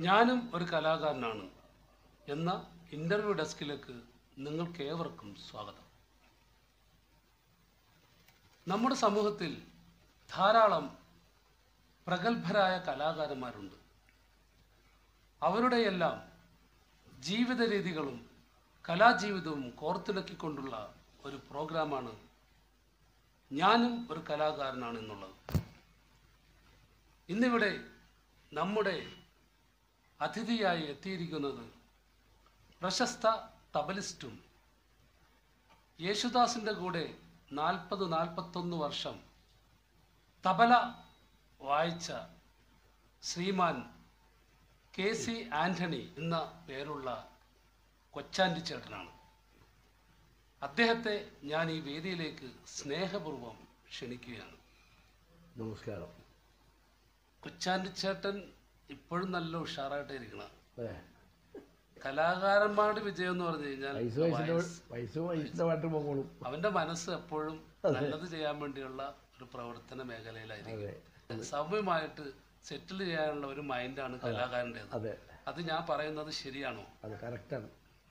ഞാനും ഒരു കലാകാരനാണ് എന്ന ഇൻ്റർവ്യൂ ഡെസ്കിലേക്ക് നിങ്ങൾക്കേവർക്കും സ്വാഗതം നമ്മുടെ സമൂഹത്തിൽ ധാരാളം പ്രഗത്ഭരായ കലാകാരന്മാരുണ്ട് അവരുടെയെല്ലാം ജീവിത രീതികളും കലാജീവിതവും കോർത്തിണക്കിക്കൊണ്ടുള്ള ഒരു പ്രോഗ്രാമാണ് ഞാനും ഒരു കലാകാരനാണ് എന്നുള്ളത് ഇന്നിവിടെ നമ്മുടെ അതിഥിയായി എത്തിയിരിക്കുന്നത് പ്രശസ്ത തബലിസ്റ്റും യേശുദാസിൻ്റെ കൂടെ നാൽപ്പത് നാൽപ്പത്തൊന്ന് വർഷം തബല വായിച്ച ശ്രീമാൻ കെ സി ആന്റണി എന്ന പേരുള്ള കൊച്ചാൻറ്റി ചേട്ടനാണ് അദ്ദേഹത്തെ ഞാൻ ഈ വേദിയിലേക്ക് സ്നേഹപൂർവ്വം ക്ഷണിക്കുകയാണ് നമസ്കാരം കൊച്ചാൻറ്റി ചേട്ടൻ ഇപ്പോഴും നല്ല ഉഷാറായിട്ട് ഇരിക്കണം അതെ കലാകാരന്മാരുടെ വിജയം എന്ന് പറഞ്ഞു കഴിഞ്ഞാൽ വയസ്സ് വയസ്സിൻ്റെ വയസ്സ് വയസ്സിൻ്റെ പാട്ട് പോകോളും അവന്റെ മനസ്സ് എപ്പോഴും നല്ലത് ചെയ്യാൻ വേണ്ടിയുള്ള ഒരു പ്രവർത്തന മേഖലയിലായിരിക്കും അതെ സൗമ്യമായിട്ട് സെറ്റിൽ ചെയ്യാനുള്ള ഒരു മൈൻഡാണ് കലാകാരൻ്റെത് അതെ അത് ഞാൻ പറയുന്നത് ശരിയാണോ അത് കറക്റ്റാണ്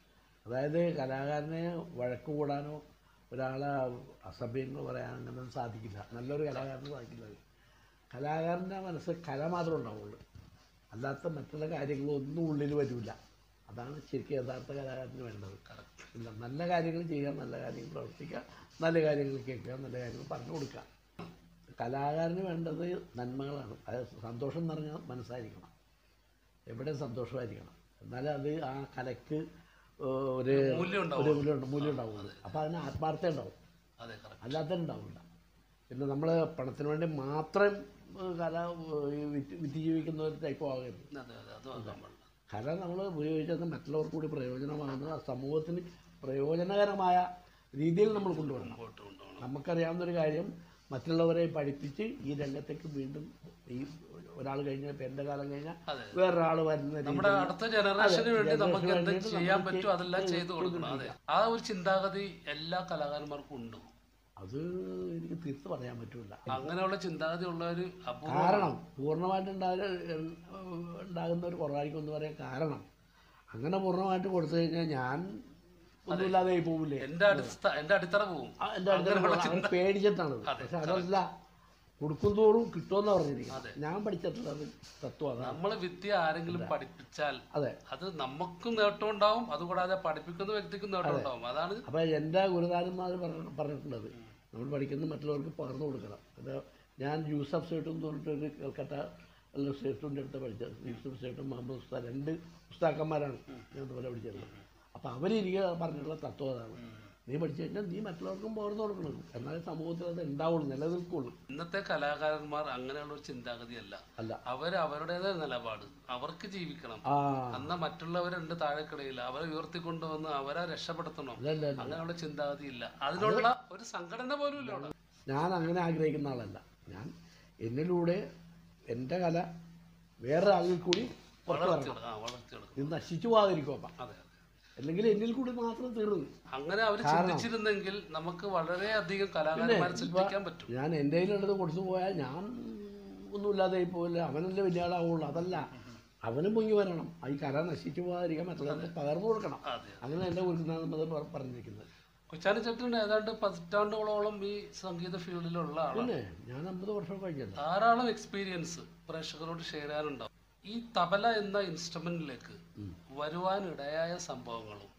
അതായത് കലാകാരനെ വഴക്ക് കൂടാനോ ഒരാളെ അസഭ്യങ്ങൾ പറയാനോ അങ്ങനെയൊന്നും സാധിക്കില്ല നല്ലൊരു കലാകാരന് സാധിക്കില്ല അത്. കലാകാരൻ്റെ മനസ്സ് കല മാത്രമേ ഉണ്ടാവുള്ളൂ അല്ലാത്ത മറ്റുള്ള കാര്യങ്ങളൊന്നും ഉള്ളിൽ വരില്ല അതാണ് ശരിക്കും യഥാർത്ഥ കലാകാരന് വേണ്ടത് കറക്റ്റ് ഇല്ല നല്ല കാര്യങ്ങൾ ചെയ്യുക നല്ല കാര്യങ്ങൾ പ്രവർത്തിക്കുക നല്ല കാര്യങ്ങൾ കേൾക്കുക നല്ല കാര്യങ്ങൾ പറഞ്ഞു കൊടുക്കുക കലാകാരന് വേണ്ടത് നന്മകളാണ് അത് സന്തോഷം എന്ന് പറഞ്ഞാൽ മനസ്സായിരിക്കണം എവിടെ സന്തോഷമായിരിക്കണം എന്നാലേ അത് ആ കലയ്ക്ക് ഏഹ്, ഒരു മൂല്യം ഉണ്ടാവും ഒരു മൂല്യം ഉണ്ട് മൂല്യം ഉണ്ടാവുള്ളൂ അപ്പോൾ അതിന് ആത്മാർത്ഥത ഉണ്ടാവും അതെ കറക്റ്റ് അല്ലാത്ത ഉണ്ടാവില്ല പിന്നെ നമ്മൾ പണത്തിന് വേണ്ടി മാത്രം ഏഹ്, കല ഏഹ്, ഈ വിറ്റ് വിറ്റ് ജീവിക്കുന്ന ഒരു ടൈപ്പ് ആകരുത് അതെ അതെ അത് ആക്കാൻ പാടില്ല കല നമ്മൾ ഉപയോഗിച്ചത് മറ്റുള്ളവർക്ക് കൂടി പ്രയോജനമാകുന്നത് ആ സമൂഹത്തിന് പ്രയോജനകരമായ രീതിയിൽ നമ്മൾ കൊണ്ടുവരണം മുമ്പോട്ട് കൊണ്ടുപോകണം നമുക്കറിയാവുന്ന ഒരു കാര്യം മറ്റുള്ളവരെ പഠിപ്പിച്ച് ഈ രംഗത്തേക്ക് വീണ്ടും ഈ ഒരാൾ കഴിഞ്ഞാൽ ഇപ്പം എൻ്റെ കാലം കഴിഞ്ഞാൽ അതെ വേറൊരാൾ വരുന്ന രീതി നമ്മുടെ അടുത്ത ജനറേഷന് വേണ്ടി generation നമുക്ക് എന്ത് വേണ്ടിയിട്ട് ചെയ്യാൻ നമുക്ക് പറ്റും അതെല്ലാം ചെയ്തു കൊടുക്കണം അതെ ആ ഒരു ചിന്താഗതി എല്ലാ കലാകാരന്മാർക്കും ഉണ്ട് അത് എനിക്ക് തീർത്ത് പറയാൻ പറ്റില്ല അങ്ങനെയുള്ള ചിന്താഗതി ഉള്ളവര് അപൂർവം കാരണം പൂർണ്ണമായിട്ട് ഉണ്ടാകുന്ന ഉണ്ടാകുന്ന ഒരു കുറവായിരിക്കും എന്ന് പറയാൻ കാരണം അങ്ങനെ പൂർണ്ണമായിട്ട് കൊടുത്തു കഴിഞ്ഞാൽ ഞാൻ ഒന്നുമില്ലാതെ ആയി പോകില്ലേ എന്റെ അടുത്ത എന്റെ അടിത്തറ പോവും ആ, എൻ്റെ അടുത്ത് അവൻ പേടിച്ചിട്ടാണത് പക്ഷെ അതല്ല കൊടുക്കും തോറും കിട്ടുമെന്നാണ് പറഞ്ഞിരിക്കുന്നത് ഞാൻ പഠിച്ചിട്ടുള്ളത് തത്വം അതാണ് നമ്മൾ വിദ്യ ആരെങ്കിലും പഠിപ്പിച്ചാൽ അതെ അത് നമുക്കും നേട്ടം ഉണ്ടാവും അതുകൂടാതെ പഠിപ്പിക്കുന്ന വ്യക്തിക്കും നേട്ടം ഉണ്ടാവും അതാണ് അപ്പോൾ എൻ്റെ ഗുരുനാഥന്മാർ പറഞ്ഞ പറഞ്ഞിട്ടുള്ളത് നമ്മൾ പഠിക്കുന്നത് മറ്റുള്ളവർക്ക് പകർന്നു കൊടുക്കണം അത് ഞാൻ യൂസഫ് സേട്ടും എന്ന് പറഞ്ഞിട്ടൊരു കൽക്കട്ട അല്ല സേട്ടുൻ്റെ അടുത്ത് പഠിച്ചത് യൂസഫ് സേട്ടും മുഹമ്മദ് ഉസ്താദ് രണ്ട് ഉസ്താക്കന്മാരാണ് ഞാൻ ഇതുപോലെ പഠിച്ചത് അപ്പോൾ അവരെനിക്ക് പറഞ്ഞിട്ടുള്ള തത്വം അതാണ് നീ പഠിച്ചു കഴിഞ്ഞാൽ നീ മറ്റുള്ളവർക്കും പകർന്നു കൊടുക്കണം എന്നാലേ സമൂഹത്തിൽ അത് ഉണ്ടാവുള്ളൂ നിലനിൽക്കുള്ളൂ ഇന്നത്തെ കലാകാരന്മാർ അങ്ങനെയുള്ള ഒരു ചിന്താഗതിയല്ല അല്ല അവര് അവരുടേതായ നിലപാട് അവർക്ക് ജീവിക്കണം ആ അന്ന മറ്റുള്ളവരുണ്ട് താഴെക്കിടയിൽ അവരെ ഉയർത്തിക്കൊണ്ടുവന്ന് അവരെ രക്ഷപ്പെടുത്തണം അല്ലല്ല അല്ല അങ്ങനെയുള്ള ചിന്താഗതി ഇല്ല അതിനുള്ള ഒരു സംഘടന പോലും ഇല്ല അവിടെ ഞാൻ അങ്ങനെ ആഗ്രഹിക്കുന്ന ആളല്ല ഞാൻ എന്നിലൂടെ എൻ്റെ കല വേറെ ആളിൽ കൂടി പുറത്ത് വരണം വളർത്തിയെടുക്കണം ആ വളർത്തിയെടുക്കണം ഇത് നശിച്ചു പോകാതിരിക്കും അപ്പം അതെ അതെ അല്ലെങ്കിൽ എന്നിൽ കൂടി മാത്രം തീർന്നു അങ്ങനെ അവർ ചിന്തിച്ചിരുന്നെങ്കിൽ നമുക്ക് വളരെയധികം കലാകാരന്മാരെ സൃഷ്ടിക്കാൻ പറ്റും ഞാൻ എൻ്റെ കയ്യിലുള്ളത് കൊടുത്തു പോയാൽ ഞാൻ ഒന്നുമില്ലാതെ പോയില്ല അവനല്ലേ വലിയ ആളാവുള്ളൂ അതല്ല അവനും പൊങ്ങി വരണം ആ ഈ കല നശിച്ചു പോകാതിരിക്കാൻ മറ്റുള്ളവർക്ക് പകർന്നു കൊടുക്കണം അതെ അങ്ങനെ എൻ്റെ ഗുരുനാഥൻ അത് പറഞ്ഞിരിക്കുന്നത് കൊച്ചാനി ചേട്ടൻ ഏതാണ്ട് പതിറ്റാണ്ടുകളോളം ഈ സംഗീത ഫീൽഡിലുള്ള ആളാണ് പിന്നെ ഞാൻ അമ്പത് വർഷം കഴിഞ്ഞല്ലോ ധാരാളം എക്സ്പീരിയൻസ് പ്രേക്ഷകരോട് ഷെയർ ചെയ്യാനുണ്ടാവും ഈ തബല എന്ന ഇൻസ്ട്രുമെന്റിലേക്ക് വരുവാനിടയായ സംഭവങ്ങളും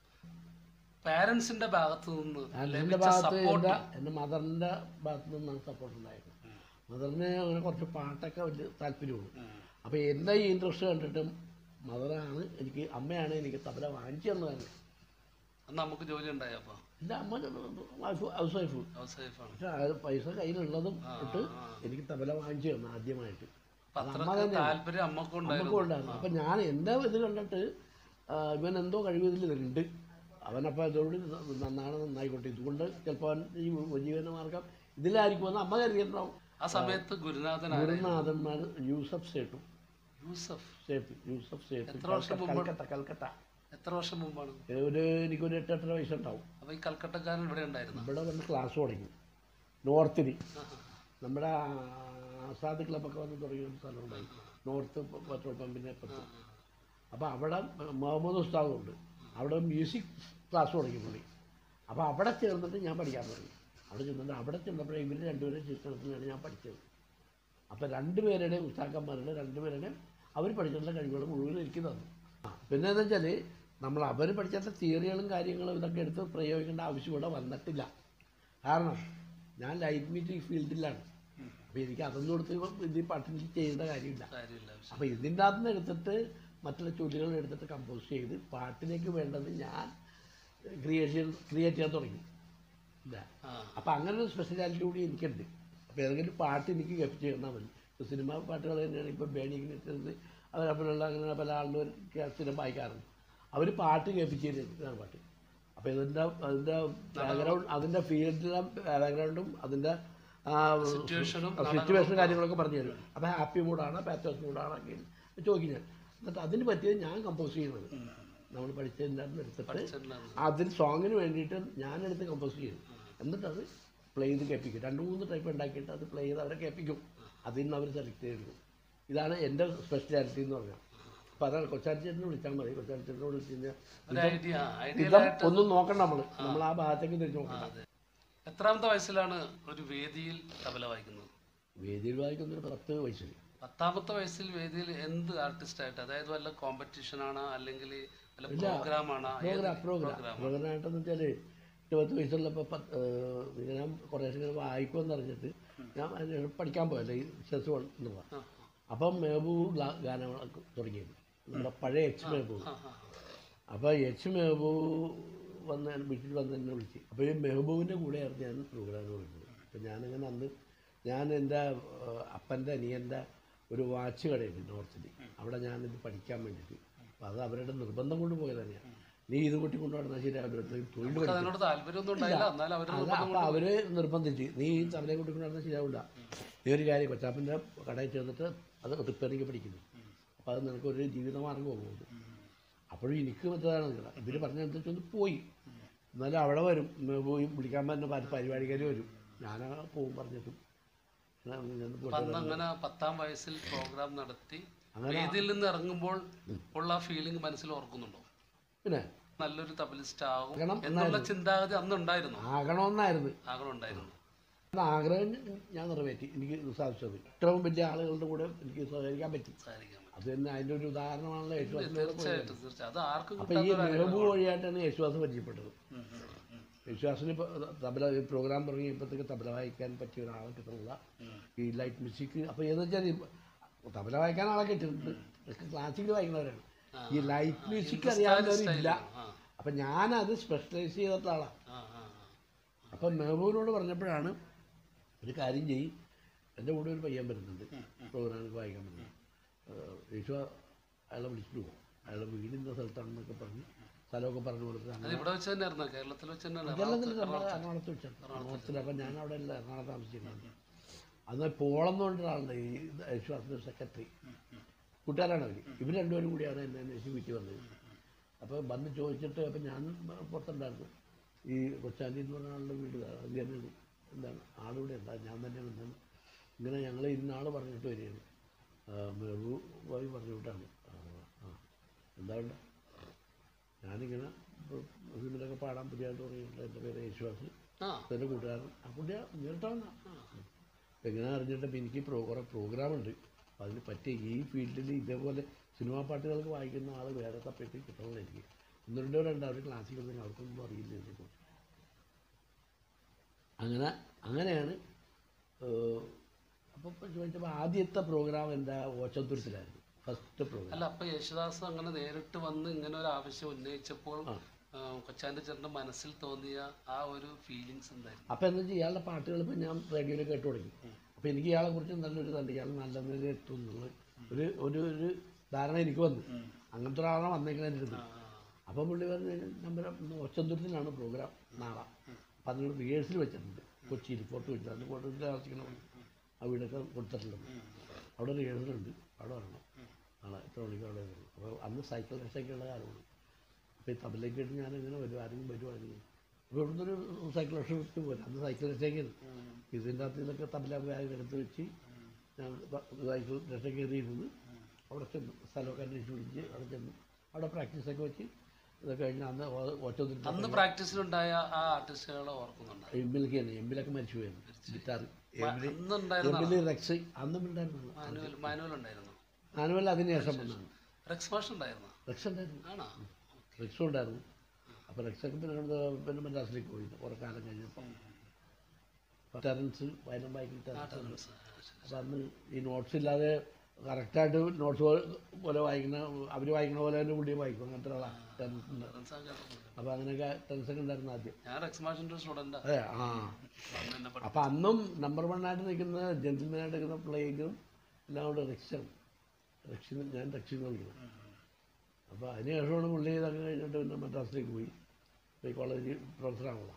പാരൻസിന്റെ ഭാഗത്ത് നിന്ന് എൻ്റെ ലഭിച്ച ഭാഗത്ത് സപ്പോർട്ട് എൻ്റെ എൻ്റെ മദറിൻ്റെ ഭാഗത്ത് നിന്നാണ് സപ്പോർട്ട് ഉണ്ടായത് മദറിന് അങ്ങനെ കുറച്ച് പാട്ടൊക്കെ വലിയ താല്പര്യമുള്ളൂ അപ്പോൾ എൻ്റെ ഈ ഇൻട്രസ്റ്റ് കണ്ടിട്ടും മദറാണ് എനിക്ക് അമ്മയാണ് എനിക്ക് തബല വാങ്ങിച്ചു തന്നത് അന്ന് നമുക്ക് ജോലി ഉണ്ടായപ്പോ എൻ്റെ അമ്മ വൈഫ് ഹൗസ് വൈഫ് സേഫാണ് പക്ഷെ അത് പൈസ കയ്യിലുള്ളതും ഇട്ട് എനിക്ക് തബല വാങ്ങിച്ചു തന്നു ആദ്യമായിട്ട് അത്രക്ക് താല്പര്യം അമ്മക്കും ഉണ്ടായിരുന്നു നമുക്കും ഉണ്ടായിരുന്നു അപ്പം ഞാൻ എൻ്റെ ഇത് കണ്ടിട്ട് ആ, ഇവൻ എന്തോ കഴിവ് ഇതിലുണ്ട് അവനപ്പോൾ ഇതോട് നന്നാണ് നന്നായിക്കോട്ടെ ഇതുകൊണ്ട് ചിലപ്പോൾ അവൻ ഈ ഉപജീവനമാർഗം ഇതിലായിരിക്കുമെന്ന് അമ്മ കരുതിയിട്ടുണ്ടാവും ആ സമയത്ത് ഗുരുനാഥനായ ഗുരുനാഥന്മാർ യൂസഫ് സേട്ടു യൂസഫ് സേട്ട് യൂസഫ് സേട്ട് എത്ര വർഷം മുമ്പ്? കൽക്കട്ട കൽക്കട്ട എത്ര വർഷം മുമ്പാണ് ഒരു എനിക്കൊരു എട്ടെട്ടര വയസ്സുണ്ടാവും അപ്പൊ ഈ കൽക്കട്ടക്കാരൻ ഇവിടെ ഉണ്ടായിരുന്നു ഇവിടെ വന്ന് ക്ലാസ് തുടങ്ങി നോർത്തിൽ നമ്മുടെ ആസാദ് ക്ലബൊക്കെ വന്ന് തുടങ്ങിയ ഒരു സ്ഥലമുണ്ടായി നോർത്ത് പെട്രോൾ പമ്പിൻ്റെ അപ്പുറത്ത് അപ്പോൾ അവിടെ മുഹമ്മദ് ഉസ്താദുണ്ട് അവിടെ മ്യൂസിക് ക്ലാസ് തുടങ്ങി പുള്ളി അപ്പോൾ അവിടെ ചേർന്നിട്ട് ഞാൻ പഠിക്കാൻ തുടങ്ങി അവിടെ ചെന്നിട്ട് അവിടെ ചെന്നപ്പോഴേ ഇവർ രണ്ടുപേരും ചിത്രത്തിലാണ് ഞാൻ പഠിച്ചത് അപ്പോൾ രണ്ടുപേരുടെയും ഉസ്താക്കന്മാരുടെ രണ്ടുപേരുടെയും അവർ പഠിച്ചിട്ടുള്ള കഴിവുകൾ മുഴുവൻ എനിക്ക് തന്നു ആ, പിന്നെ എന്താ വെച്ചാൽ നമ്മൾ അവർ പഠിച്ചിട്ടുള്ള തിയറികളും കാര്യങ്ങളും ഇതൊക്കെ എടുത്ത് പ്രയോഗിക്കേണ്ട ആവശ്യം ഇവിടെ വന്നിട്ടില്ല കാരണം ഞാൻ ലൈറ്റ് മ്യൂസിക് ഫീൽഡിലാണ് അപ്പോൾ എനിക്ക് അതൊന്നും കൊടുത്ത് ഇത് പാട്ടിന് ചെയ്യേണ്ട കാര്യമില്ല കാര്യമില്ല ആവശ്യം. അപ്പോൾ ഇതിൻ്റെ അകത്ത് നിന്ന് എടുത്തിട്ട് മറ്റുള്ള ചൊല്ലുകൾ എടുത്തിട്ട് കമ്പോസ് ചെയ്ത് പാട്ടിലേക്ക് വേണ്ടത് ഞാൻ ക്രിയേഷൻ ക്രിയേറ്റ് ചെയ്യാൻ തുടങ്ങി ഇല്ല ആ അപ്പോൾ അങ്ങനെ ഒരു സ്പെഷ്യാലിറ്റി കൂടി എനിക്കുണ്ട് അപ്പോൾ ഏതെങ്കിലും പാട്ട് എനിക്ക് ഗെഫ്റ്റ് ചെയ്യണം മതി ഇപ്പോൾ സിനിമ പാട്ടുകൾ തന്നെയാണ് ഇപ്പോൾ ബേണിങ്ങിന് അവരപ്പോഴുള്ള അങ്ങനെ പല ആളുകൾ സ്ഥിരം വായിക്കാറുണ്ട് അവർ പാട്ട് കേൾപ്പിച്ച് തരുന്നതാണ് പാട്ട് അപ്പോൾ ഇതിൻ്റെ അതിൻ്റെ ബാക്ക്ഗ്രൗണ്ട് അതിൻ്റെ ഫീൽഡിലെ ബാക്ക്ഗ്രൗണ്ടും അതിൻ്റെ സിറ്റുവേഷനും സിറ്റുവേഷനും കാര്യങ്ങളൊക്കെ പറഞ്ഞു തരും അപ്പോൾ ഹാപ്പി മൂഡാണ് പാത്തോസ് മൂഡാണെങ്കിൽ ചോദിക്കും ഞാൻ എന്നിട്ട് അതിന് പറ്റിയത് ഞാൻ കമ്പോസ് ചെയ്യുന്നത് നമ്മൾ പഠിച്ചതിൻ്റെ അകത്ത് എടുത്തിട്ട് ചെന്നാണ്. അതിൽ സോങ്ങിന് വേണ്ടിയിട്ട് ഞാനെടുത്ത് കമ്പോസ് ചെയ്യും എന്നിട്ട് അത് പ്ലേ ചെയ്ത് കേൾപ്പിക്കും രണ്ട് മൂന്ന് ടൈപ്പ് ഉണ്ടാക്കിയിട്ട് അത് പ്ലേ ചെയ്ത് അവരെ കേൾപ്പിക്കും അതിൽ നിന്ന് അവർ സെലക്ട് ചെയ്തെടുക്കും ഇതാണ് എൻ്റെ സ്പെഷ്യാലിറ്റി എന്ന് പറഞ്ഞാൽ അപ്പോൾ അതാണ് കൊച്ചാരിച്ചേട്ടനെ വിളിച്ചാൽ മതി കൊച്ചാരിച്ചേട്ടനെ വിളിച്ച് കഴിഞ്ഞാൽ ഒരു ഐഡിയ ഐഡിയ ഇതം ഒന്നും നോക്കണ്ട നമ്മൾ നമ്മൾ ആ ഭാഗത്തേക്ക് തിരിച്ച് നോക്കണ്ട അതെ എത്രാമത്തെ വയസ്സിലാണ് ഒരു വേദിയിൽ തബല വായിക്കുന്നത് വേദിയിൽ വായിക്കുന്നൊരു പത്ത് വയസ്സിൽ പത്താമത്തെ വയസ്സിൽ വേദിയിൽ എന്ത് ആർട്ടിസ്റ്റ് ആയിട്ട് അതായത് വല്ല കോമ്പറ്റീഷൻ ആണോ അല്ലെങ്കിൽ വല്ല പ്രോഗ്രാം ആണോ പ്രോഗ്രാം പ്രോഗ്രാം പ്രോഗ്രാം ആയിട്ടെന്ന് വെച്ചാൽ ഇരുപത്തി വയസ്സുള്ളപ്പോൾ പത്ത് ഏഹ് ഞാൻ കുറേശ്ശെ ഇങ്ങനെ വായിക്കുമെന്ന് അറിഞ്ഞിട്ട് ഞാൻ അതിന് പഠിക്കാൻ പോയല്ലേ ഈ ചെസ് എന്നുള്ള ആ, അപ്പം മെഹബൂബ് ഗാ- ഗാനങ്ങളൊക്കെ തുടങ്ങിയത് നമ്മുടെ പഴയ എച്ച് മെഹബൂബ് ആ, ആ. അപ്പോൾ എച്ച് മെഹബൂബ് വന്ന് വീട്ടിൽ വന്ന് എന്നെ വിളിച്ച് അപ്പോൾ ഈ മെഹബൂബിൻ്റെ കൂടെയായിരുന്നു ഞാൻ പ്രോഗ്രാമിന് വിളിച്ചത് അപ്പോൾ ഞാനിങ്ങനെ അന്ന് ഞാൻ എൻ്റെ ഏഹ്, അപ്പൻ്റെ അനിയൻ്റെ ഒരു വാച്ച് കടയുണ്ട് നോർത്തിൽ അവിടെ ഞാനിത് പഠിക്കാൻ വേണ്ടിയിട്ട് അപ്പോൾ അത് അവരുടെ നിർബന്ധം കൊണ്ട് പോയത് തന്നെയാണ് നീ ഇത് കൂട്ടി കൊണ്ടു നടന്നാൽ ശരിയാവില്ല തൊഴിൽ നമുക്ക് പഠിക്കും അതിനോട് താല്പര്യമൊന്നും ഉണ്ടായില്ല എന്നാലും അവർ അത് അപ്പോൾ അവർ നിർബന്ധിച്ച് നീ ഈ തബലയെ കൂട്ടി കൊണ്ടു നടന്നാൽ ശരിയാവില്ല നീ ഒരു കാര്യം കൊച്ചാപ്പൻ്റെ കടയിൽ ചേർന്നിട്ട് അത് റിപ്പയറിങ് പഠിക്കുന്നു അപ്പോൾ അത് നിനക്കൊരു ജീവിതമാർഗ്ഗം പോകുന്നത് അപ്പോഴും എനിക്ക് മറ്റേതാണ് നിൽക്കണം ഇവർ പറഞ്ഞനുസരിച്ചൊന്ന് പോയി എന്നാലും അവിടെ വരും ഉം, പോയി വിളിക്കാൻ പറ്റുന്ന പല പരിപാടിക്കാർ വരും ഞാൻ പോകും പറഞ്ഞിട്ടും ഞാൻ ഞാൻ പോയിട്ട് അന്ന് അങ്ങനെ പത്താം വയസ്സിൽ പ്രോഗ്രാം നടത്തി അങ്ങനെ വേദിയിൽ നിന്ന് ഇറങ്ങുമ്പോൾ ഉള്ള ഫീലിംഗ് മനസ്സിൽ ഓർക്കുന്നുണ്ടോ പിന്നെ നല്ലൊരു തബലിസ്റ്റ് ആകും ആകണം എന്നുള്ള ചിന്താഗതി അന്നുണ്ടായിരുന്നു ആകണമെന്നായിരുന്നു ആഗ്രഹം ഉണ്ടായിരുന്നു അത് ആഗ്രഹം ഞാൻ നിറവേറ്റി എനിക്ക് സാധിച്ചത് ഇത്രയും വലിയ ആളുകളുടെ കൂടെ എനിക്ക് സഹകരിക്കാൻ പറ്റി സാധിക്കാൻ പറ്റും. അത് തന്നെ അതിൻ്റെ ഒരു ഉദാഹരണമാണല്ലോ യേശുദാസിൻ്റെ തീർച്ചയായിട്ടും തീർച്ചയായും അത് ആർക്കും അപ്പോൾ ഈ മെഹബൂബ് വഴിയായിട്ടാണ് യേശുദാസ് പരിചയപ്പെട്ടത് യേശുദാസിന് ഇപ്പോൾ തബല ഈ പ്രോഗ്രാം തുടങ്ങിയപ്പോഴത്തേക്ക് തബല വായിക്കാൻ പറ്റിയ ഒരാളെ കിട്ടുന്നില്ല ഈ ലൈറ്റ് മ്യൂസിക് അപ്പോൾ ഏതെന്ന് വെച്ചാൽ ഈ തബല വായിക്കാൻ ആളെ കിട്ടുന്നുണ്ട് ഇതൊക്കെ ക്ലാസിക്കൽ വായിക്കുന്നവരാണ് ഈ ലൈറ്റ് മ്യൂസിക് അറിയാവുന്നവരില്ല ആ അപ്പം ഞാനത് സ്പെഷ്യലൈസ് ചെയ്തിട്ടുള്ള ആളാണ് ആ ആ അപ്പം മെഹബൂബിനോട് പറഞ്ഞപ്പോഴാണ് ഒരു കാര്യം ചെയ്യും എൻ്റെ കൂടെ ഒരു പയ്യൻ വരുന്നുണ്ട് പ്രോഗ്രാമിൽ വായിക്കാൻ പറ്റുന്നത് യേശു അയാളെ വിളിച്ചിട്ട് പോകും അയാളുടെ വീട് ഇന്ന സ്ഥലത്താണെന്നൊക്കെ പറഞ്ഞ് സ്ഥലമൊക്കെ പറഞ്ഞു കൊടുത്ത് അത് അങ്ങനെ ഇവിടെ വെച്ച് തന്നെയായിരുന്നു കേരളത്തിൽ വെച്ച് തന്നെയാണ് കേരളത്തിൽ നമ്മൾ എറണാകുളത്ത് വെച്ചാണ് നോർത്തിൽ അപ്പം ഞാൻ അവിടെ അല്ല എറണാകുളത്ത് താമസിച്ചിരുന്നത് അന്ന് പോളം എന്ന് പറഞ്ഞൊരാളുണ്ട് ഈ യേശുദാസിൻ്റെ സെക്രട്ടറി കൂട്ടുകാരാണ് അവർ ഇവർ രണ്ടുപേരും കൂടിയാണ് എന്നെ അന്വേഷിച്ച് വീട്ടിൽ വന്നത് അപ്പോൾ വന്ന് ചോദിച്ചിട്ട് അപ്പം ഞാൻ പുറത്തുണ്ടായിരുന്നു ഈ കൊച്ചാണ്ടി എന്ന് പറഞ്ഞ ആളുടെ വീട് അത് തന്നെ എന്താണ് ആളിവിടെ ഉണ്ടാകും ഞാൻ തന്നെ വന്നത് ഇങ്ങനെ ഞങ്ങൾ ഇന്ന ആൾ പറഞ്ഞിട്ട് വരികയാണ് മെഹബൂ പോയി പറഞ്ഞു വിട്ടാണ് ആ ആ. എന്താ ഉണ്ട് ഞാനിങ്ങനെ ഫിലിമിലൊക്കെ പാടാൻ പുതിയതായിട്ട് തുടങ്ങിയിട്ടുണ്ട് എൻ്റെ പേര് യേശുദാസ് ആ എൻ്റെ കൂട്ടുകാരൻ ആ കുട്ടിയെ നേരിട്ടാണ് എങ്ങനെ അറിഞ്ഞിട്ട് ഇപ്പം എനിക്ക് പ്രോ കുറേ പ്രോഗ്രാമുണ്ട് അപ്പോൾ അതിന് പറ്റിയ ഈ ഫീൽഡിൽ ഇതേപോലെ സിനിമാ പാട്ടുകൾക്ക് വായിക്കുന്ന ആൾ വേറെ തപ്പറ്റി കിട്ടണമെന്ന് എനിക്ക് ഒന്ന് രണ്ടോ രണ്ടോ അവർ ക്ലാസ്സിൽ തന്നെ അവർക്കൊന്നും അറിയില്ല ഇതിനെക്കുറിച്ച് അങ്ങനെ അങ്ങനെയാണ് അപ്പോൾ ചോദിച്ചപ്പോൾ ആദ്യത്തെ പ്രോഗ്രാം എൻ്റെ ഓച്ചത്തുരത്തിലായിരുന്നു ഫസ്റ്റ് പ്രോഗ്രാം അല്ല അപ്പൊ യേശുദാസ് അങ്ങനെ നേരിട്ട് വന്ന് ഇങ്ങനെ ഒരു ആവശ്യം ഉന്നയിച്ചപ്പോൾ ആ, കൊച്ചാന്റെ ചേട്ടന്റെ മനസ്സിൽ തോന്നിയ ആ ഒരു ഫീലിങ്സ് എന്തായിരുന്നു അപ്പോൾ എന്താ വെച്ചാൽ ഇയാളുടെ പാട്ടുകൾ ഇപ്പം ഞാൻ റേഡിയോയിൽ കേട്ട് തുടങ്ങി അപ്പോൾ എനിക്ക് ഇയാളെ കുറിച്ച് നല്ലൊരു തണ്ട് ഇയാൾ നല്ല നിലയിൽ എത്തും എന്നുള്ള ഒരു ഒരു ഒരു ധാരണ എനിക്ക് വന്നു അങ്ങനത്തെ ഒരാളാണ് വന്നേക്കുന്നത് എൻ്റെ അടുത്ത് അപ്പം പുള്ളി പറഞ്ഞ് നമ്പർ ഒച്ചന്തുരത്തിലാണ് പ്രോഗ്രാം നാളെ അപ്പം അതിനോട് റിഹേഴ്സൽ വെച്ചിട്ടുണ്ട് കൊച്ചിയിൽ ഫോട്ടോ വെച്ചിട്ടുണ്ട് അന്ന് ഫോട്ടോയിൽ താമസിക്കണം ആ വീടൊക്കെ കൊടുത്തിട്ടുണ്ട് അവിടെ റിഹേഴ്സൽ ഉണ്ട് അവിടെ വരണം നാളെ എത്ര മണിക്ക് അവിടെ വരണം അപ്പോൾ അന്ന് സൈക്കിൾ രക്ഷയ്ക്കുള്ള കാലമാണ് അപ്പോൾ ഈ തബലേക്ക് ഇട്ട് ഞാൻ എങ്ങനെ വരും ആരെങ്കിലും വരുവാണെങ്കിൽ അപ്പോൾ ഇവിടുന്ന് ഒരു സൈക്കിൾ രക്ഷ വിട്ട് പോരാ അന്ന് സൈക്കിൾ രക്ഷയ്ക്കാണ് ഇതിൻ്റെ അകത്ത് നിന്നൊക്കെ തബല ബാഗ് എടുത്ത് വെച്ച് ഞാൻ സൈക്കിൾ രക്ഷ കയറിയിരുന്ന് അവിടെ ചെന്നു സ്ഥലമൊക്കെ അന്വേഷിച്ച് വിളിച്ച് അവിടെ ചെന്നു അവിടെ പ്രാക്ടീസൊക്കെ വെച്ച് ഇതൊക്കെ കഴിഞ്ഞ് അന്ന് ഒറ്റ അന്ന് പ്രാക്ടീസിലുണ്ടായ ആ ആർട്ടിസ്റ്റുകളെ ഓർക്കുന്നുണ്ട് എമ്മിലൊക്കെ തന്നെ എമ്മിലൊക്കെ മരിച്ചു പോയിരുന്നു ഗിറ്റാർ എമ്മിൽ അന്നുണ്ടായിരുന്ന എമ്മിൽ റെക്സ് അന്നും ഉണ്ടായിരുന്നു മാനുവൽ മാനുവൽ ഉണ്ടായിരുന്നു ആനുവൽ അതിന് ശേഷം വന്നാണ് റെക്സ് മാഷ് ഉണ്ടായിരുന്നു റെക്സ് ഉണ്ടായിരുന്നു ആണോ റെക്സും ഉണ്ടായിരുന്നു അപ്പോൾ റെക്സൊക്കെ പിന്നെ ഇവിടുന്ന് പിന്നെ മദ്രാസിലേക്ക് പോയി കുറേ കാലം കഴിഞ്ഞപ്പോൾ ടെറൻസ് വയലം ബൈക്കിൽ ടെറൻസ് അപ്പോൾ അന്ന് ഈ നോട്ട്സ് ഇല്ലാതെ കറക്റ്റായിട്ട് നോട്ട്സ് പോലെ വായിക്കുന്ന അവർ വായിക്കുന്ന പോലെ തന്നെ പുള്ളിയും വായിക്കും അങ്ങനത്തെ ഒരാളാണ് ടെറൻസിൻ്റെ അപ്പോൾ അങ്ങനെയൊക്കെ ടെറൻസൊക്കെ ഉണ്ടായിരുന്നു ആദ്യം ഞാൻ റെക്സ് മാഷിന്റെ ഒരു സ്റ്റുഡൻ്റ് അതെ ആ അപ്പം അന്നും നമ്പർ വൺ ആയിട്ട് നിൽക്കുന്ന ജെന്റിൽമാനായിട്ട് നിൽക്കുന്ന പ്ലേഗും എല്ലാം കൂടെ റെക്ഷൻ റെക്ഷൻ ഞാൻ റെക്ഷൻ എന്ന് വിളിക്കുന്നത് അപ്പോൾ അതിന് ശേഷമാണ് പുള്ളി ഇതൊക്കെ കഴിഞ്ഞിട്ട് പിന്നെ മദ്രാസിലേക്ക് പോയി പോയി കോളേജ് പ്രൊഫസറാണല്ലോ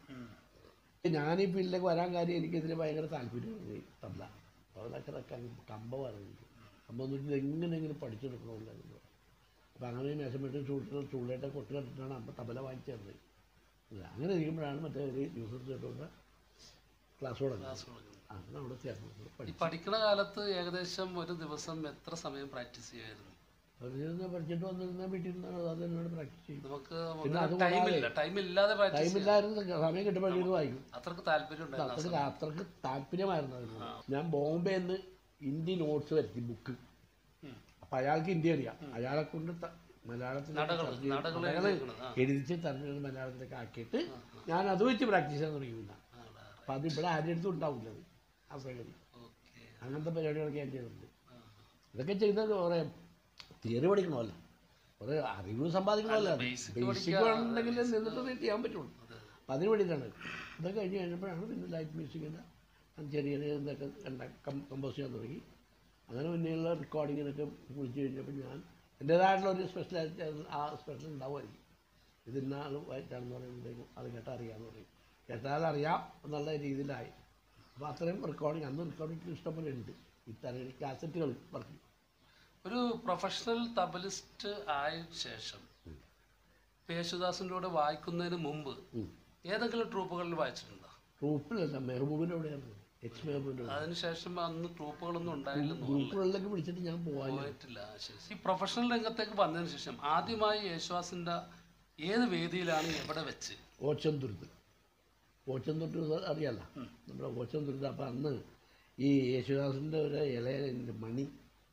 ഞാൻ ഈ ഫീൽഡിലേക്ക് വരാൻ കാര്യം എനിക്കിതിൽ ഭയങ്കര താല്പര്യമാണ് ഈ തബല അതൊക്കെ കമ്പമായിരുന്നു എനിക്ക് കമ്പം എന്ന് വെച്ചാൽ എങ്ങനെയെങ്കിലും പഠിച്ചെടുക്കണമല്ലോ അപ്പോൾ അങ്ങനെ മേശമെട്ട് ചൂട്ട് ചൂളേട്ട കൊട്ട് കണ്ടിട്ടാണ് അമ്മ തബല വാങ്ങിച്ചത് അങ്ങനെ ഇരിക്കുമ്പോഴാണ് മറ്റേ ഒരു യൂസഫ് ചേട്ടോടെ ക്ലാസ് തുടങ്ങുന്നത് അങ്ങനെ അവിടെ ചേർന്നു ഈ പഠിച്ചു പഠിക്കുന്ന കാലത്ത് ഏകദേശം ഒരു ദിവസം എത്ര സമയം പ്രാക്ടീസ് ചെയ്യുമായിരുന്നു പഠിച്ചിരുന്ന പഠിച്ചിട്ട് വന്നിരുന്ന വീട്ടിൽ നിന്ന് അത് എന്നോട് പ്രാക്ടീസ് ചെയ്യും നമുക്ക് പിന്നെ അത് ടൈമില്ല ടൈം ഇല്ലാതെ പ്രാക്ടീസ് ടൈമില്ലായിരുന്നു സമയം കിട്ടുമ്പോഴേക്കും വായിക്കും അത്രക്ക് താല്പര്യം ഉണ്ടായിരുന്നു അത്രക്ക് അത്രക്ക് താല്പര്യമായിരുന്നു അതിന് ഞാൻ ബോംബെ നിന്ന് ഹിന്ദി നോട്ട്സ് വരുത്തി ബുക്ക് ഉം. അപ്പം അയാൾക്ക് ഹിന്ദി അറിയാം അയാളെ കൊണ്ട് ത- മലയാളത്തിൽ നടകള് നടകള് നടകള് എഴുതിയേക്കണത്. ആ. എഴുതിച്ച് തരുന്നത് മലയാളത്തിലേക്ക് ആക്കിയിട്ട് ഞാൻ അത് വെച്ച് പ്രാക്ടീസ് ചെയ്യാൻ തുടങ്ങിയില്ല അപ്പം അത് ഇവിടെ ആരുടെ അടുത്തും ഉണ്ടാവില്ല അത് ആ സംഗതി ഓക്കെ അങ്ങനത്തെ പരിപാടികളൊക്കെ ഞാൻ ചെയ്തിട്ടുണ്ട് ഇതൊക്കെ ചെയ്തത് കുറേ തിയറി പഠിക്കണമല്ലോ കുറേ അറിവ് സമ്പാദിക്കണമല്ലോ basic ബേസിക് വേണമെന്നുണ്ടെങ്കിൽ നിന്നിട്ട് ഇത് ചെയ്യാൻ പറ്റുള്ളൂ അപ്പം അതിന് വേണ്ടിയിട്ടാണ് ഇതൊക്കെ കഴിഞ്ഞ് കഴിഞ്ഞപ്പോഴാണ് പിന്നെ ലൈറ്റ് മ്യൂസിക്കിൻ്റെ ചെറിയ ചെറിയ ഇതൊക്കെ കമ്പോസ് ചെയ്യാൻ തുടങ്ങി അങ്ങനെ പിന്നെയുള്ള റെക്കോർഡിങ്ങിനൊക്കെ വിളിച്ചു കഴിഞ്ഞപ്പോൾ ഞാൻ എൻ്റേതായിട്ടുള്ള ഒരു സ്പെഷ്യലായിട്ട് ആ സ്പെഷ്യൽ ഉണ്ടാവുമായിരിക്കും ഇത് ഇന്ന ആൾ വായിച്ചാണെന്ന് പറയുമ്പോഴേക്കും അത് കേട്ടാൽ അറിയാമെന്ന് പറയും കേട്ടാൽ അറിയാം എന്നുള്ള രീതിയിലായി അപ്പോൾ അത്രയും റെക്കോർഡിങ് അന്ന് റെക്കോർഡിങ് ഇഷ്ടംപോലെ ഉണ്ട് ഇത്തരം കാസറ്റുകൾ വർക്ക് ഒരു പ്രൊഫഷണൽ തബലിസ്റ്റ് ആയ ശേഷം യേശുദാസിൻ്റെ കൂടെ വായിക്കുന്നതിന് മുമ്പ് ഏതെങ്കിലും ട്രൂപ്പുകളിൽ വായിച്ചിട്ടുണ്ടോ ട്രൂപ്പിലല്ല മെഹബൂബിൻ്റെ അവിടെയായിരുന്നു എച്ച് മെഹബൂബിൻ്റെ അവിടെ അതിനുശേഷം അന്ന് ട്രൂപ്പുകളൊന്നും ഉണ്ടായില്ലെന്ന് ഗ്രൂപ്പുകളിലേക്ക് വിളിച്ചിട്ട് ഞാൻ പോകാൻ പോയിട്ടില്ല ശരി ഈ പ്രൊഫഷണൽ രംഗത്തേക്ക് വന്നതിന് ശേഷം ആദ്യമായി യേശുദാസിന്റെ ഏത് വേദിയിലാണ് എവിടെ വെച്ച് ഓച്ചന്തുരുത്ത് ഓച്ചന്തുരുത്ത് അറിയാല്ല നമ്മുടെ ഓച്ചന്തുരുത്ത് അപ്പം അന്ന് ഈ യേശുദാസിൻ്റെ ഒരു ഇളയ മണി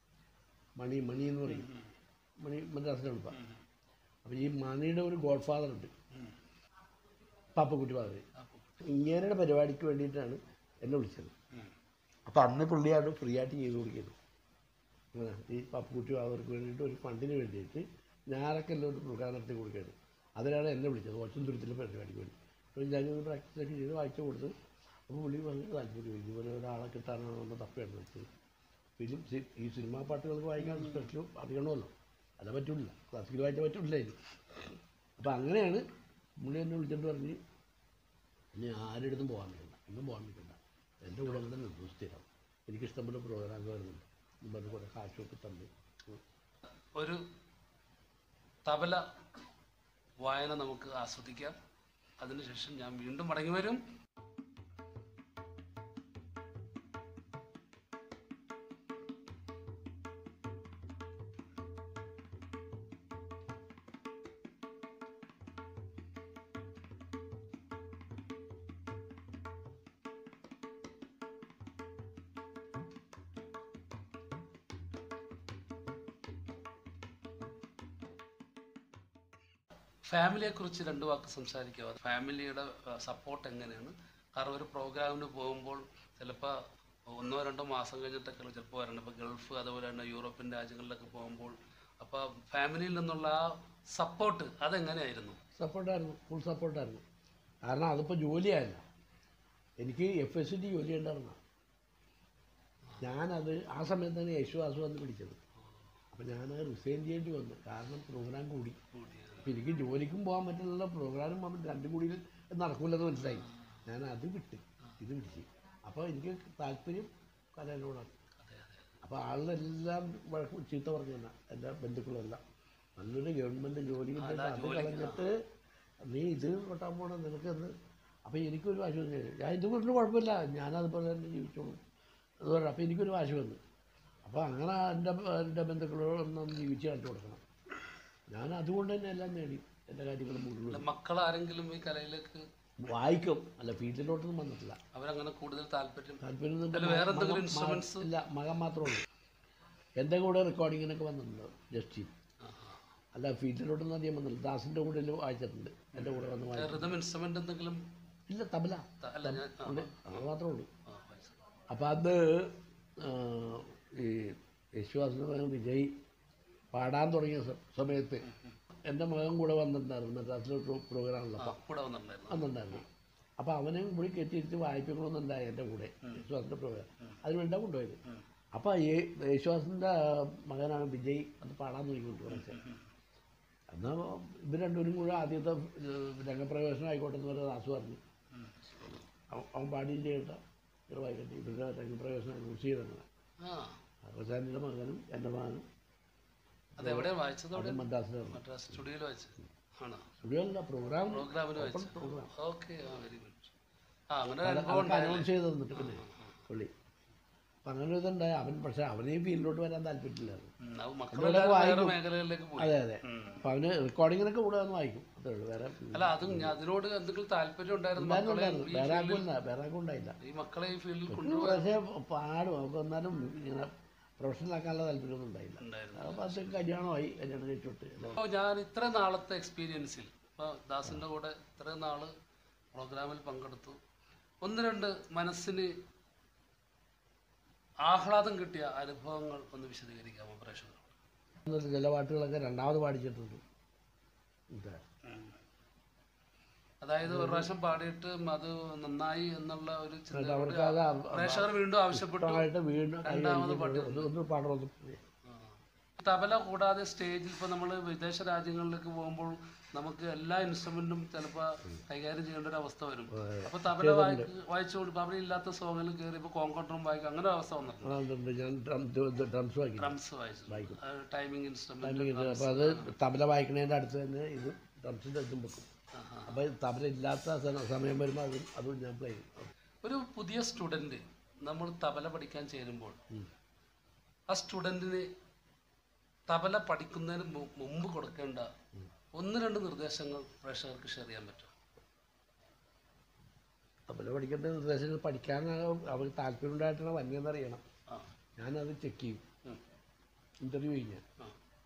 മണി മണി എന്ന് പറയും മണി മദ്രാസിൻ്റെ എളുപ്പം അപ്പം ഈ മണിയുടെ ഒരു ഗോഡ് ഫാദർ ഉണ്ട് പാപ്പക്കുട്ടി ഫാദർ ഇങ്ങേരുടെ പരിപാടിക്ക് വേണ്ടിയിട്ടാണ് എന്നെ വിളിച്ചത് അപ്പം അന്ന് പുള്ളിയാണ് ഫ്രീ ആയിട്ട് ചെയ്ത് കൊടുക്കുന്നത് അങ്ങനെ ഈ പപ്പുകുട്ടി അവർക്ക് വേണ്ടിയിട്ട് ഒരു ഫണ്ടിന് വേണ്ടിയിട്ട് ഞാനൊക്കെ എല്ലാം ഒരു പ്രോഗ്രാം നടത്തി കൊടുക്കുകയാണ് അതിനാണ് എന്നെ വിളിച്ചത് ഓച്ചന്തുരത്തിലെ പരിപാടിക്ക് വേണ്ടി അപ്പോൾ ഞാൻ പ്രാക്ടീസൊക്കെ ചെയ്ത് വായിച്ചു കൊടുത്ത് അപ്പോൾ പുള്ളി ഭയങ്കര താല്പര്യം ഇതുപോലെ ഒരാളെ കിട്ടാനാണ് നമ്മൾ തപ്പയാണ് വെച്ചത് ഫിലിം സി- ഈ സിനിമാ പാട്ടുകൾക്ക് വായിക്കാൻ സ്പെഷ്യൽ അറിയണമല്ലോ അത് പറ്റില്ല ക്ലാസിക്കൽ വായിച്ചാൽ പറ്റില്ല ഇത് അപ്പോൾ അങ്ങനെയാണ് പുള്ളി എന്നെ വിളിച്ചിട്ട് പറഞ്ഞ് ഇനി ആരുടെ അടുത്തും പോകാൻ നിൽക്കണ്ട എങ്ങും പോകാൻ നിൽക്കണ്ട എൻ്റെ കൂടെ തന്നെ നിന്നു സ്ഥിരം എനിക്കിഷ്ടപ്പെട്ട പ്രോഗ്രാം വരുന്നുണ്ട് എന്ന് പറഞ്ഞ് കുറേ കാശൊക്കെ തന്നു ഒരു തബല വായന നമുക്ക് ആസ്വദിക്കാം അതിനുശേഷം ഞാൻ വീണ്ടും മടങ്ങി വരും ഫാമിലിയെ കുറിച്ച് രണ്ട് വാക്ക് സംസാരിക്കുക ഫാമിലിയുടെ സപ്പോർട്ട് എങ്ങനെയാണ് കാരണം ഒരു പ്രോഗ്രാമിന് പോകുമ്പോൾ ചിലപ്പോൾ ഒന്നോ രണ്ടോ മാസം കഴിഞ്ഞിട്ടൊക്കെ ചിലപ്പോൾ വരണം ഇപ്പോൾ ഗൾഫ് അതുപോലെ തന്നെ യൂറോപ്യൻ രാജ്യങ്ങളിലൊക്കെ പോകുമ്പോൾ അപ്പോൾ ഫാമിലിയിൽ നിന്നുള്ള ആ സപ്പോർട്ട് അതെങ്ങനെയായിരുന്നു സപ്പോർട്ടായിരുന്നു ഫുൾ സപ്പോർട്ടായിരുന്നു കാരണം അതിപ്പോൾ ജോലിയായില്ല എനിക്ക് എഫ് എസ് സി ജോലി ഉണ്ടായിരുന്ന ഞാനത് ആ സമയത്താണ് യേശുദാസ് വന്ന് പിടിച്ചത് അപ്പോൾ ഞാൻ റിസൈൻ ചെയ്യേണ്ടി വന്നു കാരണം പ്രോഗ്രാം കൂടി അപ്പോൾ എനിക്ക് ജോലിക്കും പോകാൻ പറ്റില്ല പ്രോഗ്രാമും പോകാൻ പറ്റില്ല രണ്ടും കൂടി നടക്കില്ലെന്ന് മനസ്സിലായി ഞാൻ അത് വിട്ട് ഇത് പിടിച്ച് അപ്പോൾ എനിക്ക് താല്പര്യം കലയിലോടാണ് അപ്പോൾ ആളുകളെല്ലാം വഴക്ക് ചീത്ത പറഞ്ഞു തന്നെ എൻ്റെ ബന്ധുക്കളെല്ലാം നല്ലൊരു ഗവൺമെൻറ് ജോലി കിട്ടിയിട്ട് അത് കളഞ്ഞിട്ട് നീ ഇത് കൊട്ടാൻ പോകണം നിനക്കെന്ന് അപ്പോൾ എനിക്കൊരു വാശി വന്നു ഞാൻ ഇത് കൊണ്ട് കുഴപ്പമില്ല ഞാനതുപോലെ തന്നെ ജീവിച്ചോളൂ അതുപോലെ അപ്പോൾ എനിക്കൊരു വാശി വന്നു അപ്പോൾ അപ്പോൾ അങ്ങനെ എൻ്റെ എൻ്റെ ബന്ധുക്കളോടൊന്നും ജീവിച്ച് കണ്ടു കൊടുക്കണം ഞാൻ അതുകൊണ്ട് തന്നെ എല്ലാം നേടി എൻ്റെ കാര്യങ്ങൾ മുഴുവൻ അല്ല, മക്കൾ ആരെങ്കിലും ഈ കലയിലേക്ക് വായിക്കും അല്ല ഫീൽഡിലോട്ടൊന്നും വന്നിട്ടില്ല അവരങ്ങനെ കൂടുതൽ താല്പര്യം താല്പര്യം ഒന്നും അല്ല, എൻ്റെ വേറെ മകൻ- എന്തെങ്കിലും മകൻ- instruments? ഇല്ല മകൻ മാത്രമേ ഉള്ളൂ എൻ്റെ കൂടെ റെക്കോർഡിങ്ങിനൊക്കെ വന്നിട്ടുണ്ട് ജസ്റ്റിൻ അല്ല ഫീൽഡിലോട്ടൊന്നും അധികം വന്നില്ല ദാസിൻ്റെ കൂടെ വായിച്ചിട്ടുണ്ട് എൻ്റെ കൂടെ വന്ന് വായിച്ചു റിതം ഇൻസ്ട്രുമെന്റ് എന്തെങ്കിലും ഇല്ല തബല ത- അല്ല ഞാൻ ആ, ഉണ്ട് അത് മാത്രമേ ഉള്ളൂ ആ, മനസ്സിലായി. അപ്പം അത് ആ, ഈ യേശുദാസിൻ്റെ മകൻ വിജയ് പാടാൻ തുടങ്ങിയ സ- സമയത്ത് എൻ്റെ മകൻ കൂടെ വന്നിട്ടുണ്ടായിരുന്നു മദ്രാസിലെ പ്രോഗ്രാമിലപ്പം ആ, കൂടെ വന്നിട്ടുണ്ടായിരുന്നു വന്നിട്ടുണ്ടായിരുന്നു അപ്പോൾ അവനെയും കൂടി കെട്ടിയിട്ട് വായിപ്പിക്കണമെന്നുണ്ടായി എൻ്റെ കൂടെ യേശുദാസിൻ്റെ പ്രോഗ്രാം അതിനുവേണ്ടിയാണ് കൊണ്ടുപോയത് അപ്പോൾ ഈ യേശുദാസിൻ്റെ മകനാണ് വിജയ് അത് പാടാൻ തുടങ്ങിയിട്ട് കുറച്ച് എന്നാൽ ഇവർ രണ്ടുപേരും കൂടെ ആദ്യത്തെ ഏഹ്, രംഗപ്രവേശനം ആയിക്കോട്ടെ എന്ന് പറഞ്ഞ ദാസ് പറഞ്ഞു അവൻ അവൻ പാടിയും ചെയ്യട്ടെ ഇവർ വായിക്കട്ടെ ഇവരുടെ രംഗപ്രവേശനം അനൗൺസ് ചെയ്തിരുന്നത് ആ റസാനിയുടെ മകനും എൻ്റെ മകനും അത് എവിടെയാ വായിച്ചത് അത് അവിടെ മദ്രാസിലായിരുന്നു മദ്രാസ് സ്റ്റുഡിയോയിൽ വായിച്ചത് ആണോ സ്റ്റുഡിയോ അല്ല പ്രോഗ്രാം പ്രോഗ്രാമിൽ വായിച്ചത് പ്രോഗ്രാം ഓക്കെ ആ വെരി ഗുഡ് ആ അങ്ങനെ ഒരു അനുഭവം അതൊക്കെ ഉണ്ടായില്ലേ അനൗൺസ് ചെയ്ത് തന്നിട്ട് പിന്നെ പുള്ളി അപ്പം അങ്ങനെ ഇതുണ്ടായി അവൻ പക്ഷേ അവന് ഈ ഫീൽഡിലോട്ട് വരാൻ താല്പര്യമില്ലായിരുന്നു ഉം, അത് മക്കളെല്ലാവരും വേറെ മേഖലകളിലേക്ക് പോയി അതെ അതെ ഉം. അപ്പം അവന് റെക്കോർഡിങ്ങിനൊക്കെ കൂടെ വന്ന് വായിക്കും അത്രേ ഉള്ളൂ വേറെ അല്ല അതും ഞാൻ അതിനോട് എന്തെങ്കിലും താല്പര്യം ഉണ്ടായിരുന്നു മക്കളെ ഉണ്ടായിരുന്നു ഈ വേറെ ആർക്കും ഫീൽഡിൽ ഇല്ല വേറെ ആർക്കും ഉണ്ടായില്ല ഈ മക്കളെ ഈ ഫീൽഡിൽ ഒരു കൊണ്ടുപോകാൻ പക്ഷേ പാടും അവർക്ക് എന്നാലും ഇങ്ങനെ പ്രൊഫഷണൽ ആക്കാനുള്ള താല്പര്യമൊന്നും ഉണ്ടായില്ല ഉണ്ടായിരുന്നു അപ്പോൾ അത് കല്യാണമായി കല്യാണം കഴിച്ചോട്ട് അപ്പോൾ ഞാൻ ഇത്ര നാളത്തെ എക്സ്പീരിയൻസിൽ ഇപ്പോൾ ദാസിൻ്റെ കൂടെ ഇത്രയും നാൾ പ്രോഗ്രാമിൽ പങ്കെടുത്തു ഒന്ന് രണ്ട് മനസ്സിന് ആഹ്ലാദം കിട്ടിയ അനുഭവങ്ങൾ ഒന്ന് വിശദീകരിക്കാമോ പ്രേക്ഷകർ ചില പാട്ടുകളൊക്കെ രണ്ടാമത് പാടിച്ചിട്ടുണ്ട് ഇതാ. അതായത് ഒരു പ്രാവശ്യം പാടിയിട്ട് അത് നന്നായി എന്നുള്ള ഒരു ചിന്തയോട് അവർക്ക് അത് പ്രേക്ഷകർ വീണ്ടും ആവശ്യപ്പെട്ടു ആയിട്ട് വീണ്ടും കൈ രണ്ടാമത് അടിച്ചിട്ട് ഒന്ന് ഒന്ന് പാടണം ആ. തബല കൂടാതെ സ്റ്റേജിൽ ഇപ്പോൾ നമ്മൾ വിദേശ രാജ്യങ്ങളിലേക്ക് പോകുമ്പോൾ നമുക്ക് എല്ലാ ഇൻസ്ട്രുമെന്റും ചിലപ്പോൾ കൈകാര്യം ചെയ്യേണ്ട ഒരു അവസ്ഥ വരും അപ്പോൾ തബല വായിക്ക് വായിച്ചു കൊടുക്കും അവിടെ ഇല്ലാത്ത സോങ്ങിൽ കയറി ഇപ്പോൾ കോങ്കോട്ടറും വായിക്കും അങ്ങനെ ഒരു അവസ്ഥ വന്നിട്ടുണ്ട് അതുണ്ട് ഞാൻ ഡ്രംസ് വായിക്കും ഡ്രംസ് വായിച്ചു ടൈമിംഗ് ഇൻസ്ട്രുമെന്റ് അപ്പോൾ അത് തബല വായിക്കണതിൻ്റെ അടുത്ത് തന്നെ ഇത് ഡ്രംസിൻ്റെ ഇതും വെക്കും അപ്പോൾ തബല ഇല്ലാത്ത സ- സമയം വരുമ്പോൾ അതും അതും ഞാൻ പ്ലേ ചെയ്യും ഒരു പുതിയ സ്റ്റുഡൻറ് നമ്മൾ തബല പഠിക്കാൻ ചേരുമ്പോൾ ആ സ്റ്റുഡൻറ്റിന് തബല പഠിക്കുന്നതിന് മു- മുമ്പ് കൊടുക്കേണ്ട ഒന്ന് രണ്ട് നിർദ്ദേശങ്ങൾ പ്രേക്ഷകർക്ക് ഷെയർ ചെയ്യാൻ പറ്റും തബല പഠിക്കേണ്ട നിർദ്ദേശങ്ങൾ പഠിക്കാൻ അവർക്ക് താല്പര്യം ഉണ്ടായിട്ടാണ് വന്നതെന്ന് അറിയണം ആ ഞാനത് ചെക്ക് ചെയ്യും ഉം. ഇൻ്റർവ്യൂ കഴിഞ്ഞാൽ ആ.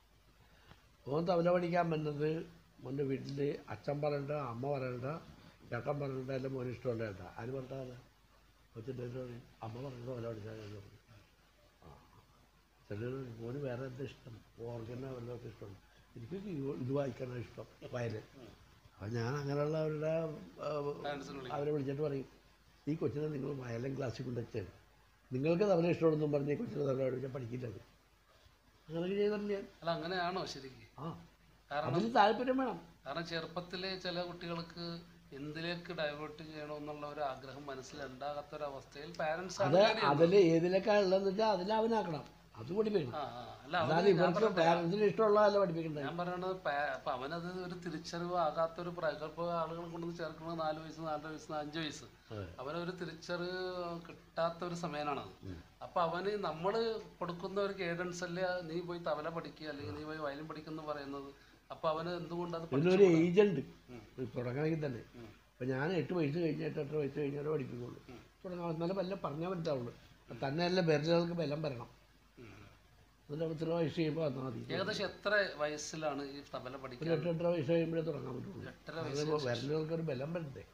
ഓൻ തബല പഠിക്കാൻ വന്നത് മോൻ്റെ വീട്ടിൽ അച്ഛൻ പറയണ്ട അമ്മ പറയണ്ട ചേട്ടൻ പറയണ്ട എൻ്റെ മോന് ഇഷ്ടമുണ്ടായിട്ട ആര് പറഞ്ഞാൽ കൊച്ചിൻ്റെ പറയും അമ്മ പറഞ്ഞത് തബല പഠിച്ചാൽ എന്ന് പറഞ്ഞു ആ ചിലർ മോന് വേറെ എന്താ ഇഷ്ടം ഓർഗനോ വല്ലതൊക്കെ ഇഷ്ടമുണ്ട് എനിക്ക് ഇത് ഇത് വായിക്കാനാണ് ഇഷ്ടം വയല് അപ്പം ഞാൻ അങ്ങനെയുള്ളവരുടെ ആ, പാരൻസിന് വിളിക്കും അവരെ വിളിച്ചിട്ട് പറയും ഈ കൊച്ചിനെ നിങ്ങൾ വയലൻ ക്ലാസ്സിൽ കൊണ്ടുവച്ചാൽ നിങ്ങൾക്ക് തവണ ഇഷ്ടമുണ്ടെന്നും പറഞ്ഞ് ഈ കൊച്ചിനെ തവണ പഠിച്ചാൽ പഠിക്കില്ലത് അങ്ങനെയൊക്കെ ചെയ്തിട്ടുണ്ട് ഞാൻ അല്ല അങ്ങനെയാണോ ശരിക്കും ആ കാരണം അതിന് താല്പര്യം വേണം കാരണം ചെറുപ്പത്തിലെ ചില കുട്ടികൾക്ക് എന്തിലേക്ക് ഡൈവേർട്ട് ചെയ്യണമെന്നുള്ള ഒരു ആഗ്രഹം മനസ്സിലുണ്ടാകാത്ത ഒരു അവസ്ഥയിൽ പാരന്റ്സ് അത് അതിൽ ഏതിലേക്കാണ് ഉള്ളതെന്ന് വെച്ചാൽ അതിൽ അവനാക്കണം അത് പഠിപ്പിക്കണം ആ ആ. അല്ല അല്ലാതെ അവന് ഞാൻ ഇവർക്ക് പാരൻസിന് ഇഷ്ടമുള്ളതല്ല പഠിപ്പിക്കണ്ടേ ഞാൻ പറയണത് പാ- അപ്പൊ അവനത് ഒരു തിരിച്ചറിവ് ആകാത്തൊരു പ്രായം ഇപ്പോൾ ആളുകൾ കൊണ്ടുവന്ന് ചേർക്കുന്നത് നാല് വയസ്സ് നാലര വയസ്സ് അഞ്ച് വയസ്സ് അതെ. അവനൊരു തിരിച്ചറിവ് കിട്ടാത്ത ഒരു സമയമാണത് അപ്പൊ അവന് നമ്മൾ കൊടുക്കുന്ന ഒരു ഗൈഡൻസ് അല്ലേ നീ പോയി തബല പഠിക്കുക അല്ലെങ്കിൽ നീ പോയി വയലിൻ പഠിക്കുന്ന പറയുന്നത് അപ്പൊ അവന് എന്തുകൊണ്ട് അത് പഠിച്ചു ഇതിനൊരു ഏജന്റ് തുടങ്ങണമെങ്കിൽ തന്നെ അപ്പം ഞാൻ എട്ട് വയസ്സ് കഴിഞ്ഞ് എട്ട് എട്ട് വയസ്സ് കഴിഞ്ഞാലേ പഠിപ്പിക്കുള്ളൂ തുടങ്ങാം എന്നാലും വല്ല പറഞ്ഞാൽ മനസ്സിലാവുള്ളൂ തന്നെ അല്ല വിരലുകൾക്ക് ബലം വരണം ഉം. എന്നിട്ട് ഇത്ര വയസ്സ് കഴിയുമ്പോൾ വന്നാൽ മതി ഏകദേശം എത്ര വയസ്സിലാണ് ഈ തബല ഒരു പഠിക്കാൻ എട്ട് എട്ടര വയസ്സ് കഴിയുമ്പോഴേ തുടങ്ങാൻ പറ്റുള്ളൂ എട്ടര അതിപ്പോൾ വിരലുകൾക്ക് ഒരു ബലം വരണ്ടേ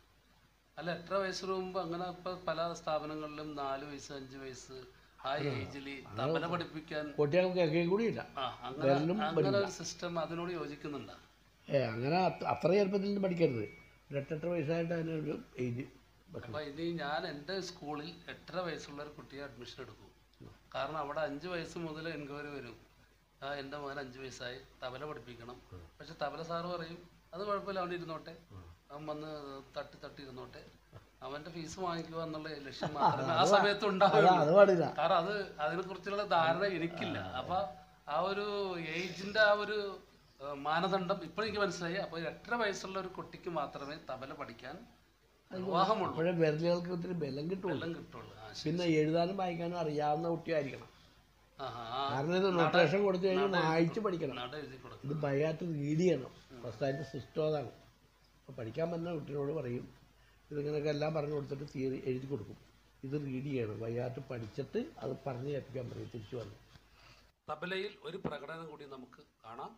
അല്ല എത്ര വയസ്സിന് മുമ്പ് അങ്ങനെ ഇപ്പൊ പല സ്ഥാപനങ്ങളിലും നാല് വയസ്സ് അഞ്ച് വയസ്സ് ആ ഏജിൽ തബല പഠിപ്പിക്കാൻ കുട്ടികൾക്ക് കേൾക്കുകയും കൂടിയില്ല ആ അങ്ങനെ അങ്ങനെ ഒരു സിസ്റ്റം അതിനോട് യോജിക്കുന്നുണ്ടോ ഏ അങ്ങനെ അത്ര- അത്ര ചെറുപ്പത്തിൽ നിന്ന് പഠിക്കരുത് ഒരു എട്ടെട്ടര വയസ്സായിട്ട് അതിനൊരു ഏജ് വെക്കണം അപ്പൊ ഇനി ഞാൻ എൻ്റെ സ്കൂളിൽ എട്ടര വയസ്സുള്ള ഒരു കുട്ടിയെ അഡ്മിഷൻ എടുക്കും കാരണം അവിടെ അഞ്ച് വയസ്സ് മുതൽ എൻക്വയറി വരും ആ എൻ്റെ മകൻ അഞ്ച് വയസ്സായി തബല പഠിപ്പിക്കണം പക്ഷെ തബല സാറ് പറയും അത് കുഴപ്പമില്ല അവൻ ഇരുന്നോട്ടെ അവൻ വന്ന് തട്ടി തട്ടി ഇരുന്നോട്ടെ അവന്റെ ഫീസ് വാങ്ങിക്കുക എന്നുള്ള ലക്ഷ്യം മാത്രമേ ആ സമയത്ത് അതാ ഉണ്ടാവുള്ളൂ അത് പാടില്ല കാരണം അത് അതിനെ കുറിച്ചുള്ള ധാരണ എനിക്കില്ല അപ്പൊ ആ ഒരു ഏജിന്റെ ആ ഒരു ഏഹ്, മാനദണ്ഡം ഇപ്പോൾ എനിക്ക് മനസ്സിലായി അപ്പൊ എട്ടര വയസ്സുള്ള ഒരു കുട്ടിക്ക് മാത്രമേ തബല പഠിക്കാൻ നിർവാഹമുള്ളൂ അപ്പോഴേ വിരലുകൾക്ക് ഒത്തിരി ബലം കിട്ടുള്ളൂ എല്ലാം കിട്ടുള്ളൂ ആ, ശരി. പിന്നെ എഴുതാനും വായിക്കാനും അറിയാവുന്ന കുട്ടിയായിരിക്കണം ആഹാ, ആ കാരണം ഇത് നൊട്ടേഷൻ കൊടുത്തു കഴിഞ്ഞാൽ വായിച്ച് പഠിക്കണം നട എഴുതി കൊടുക്കും ഇത് ബയാറ്റ് റീഡ് ചെയ്യണം ഫസ്റ്റ് അതിൻ്റെ സിസ്റ്റം അതാണ് അപ്പോൾ പഠിക്കാൻ പറ്റുന്ന കുട്ടികളോട് പറയും ഇതിങ്ങനെയൊക്കെ എല്ലാം പറഞ്ഞു കൊടുത്തിട്ട് തിയറി എഴുതി കൊടുക്കും ഇത് റീഡ് ചെയ്യണം ബയാറ്റ് പഠിച്ചിട്ട് അത് പറഞ്ഞ് കേൾപ്പിക്കാൻ പറയും തിരിച്ചു വന്നു തബലയിൽ ഒരു പ്രകടനം കൂടി നമുക്ക് കാണാം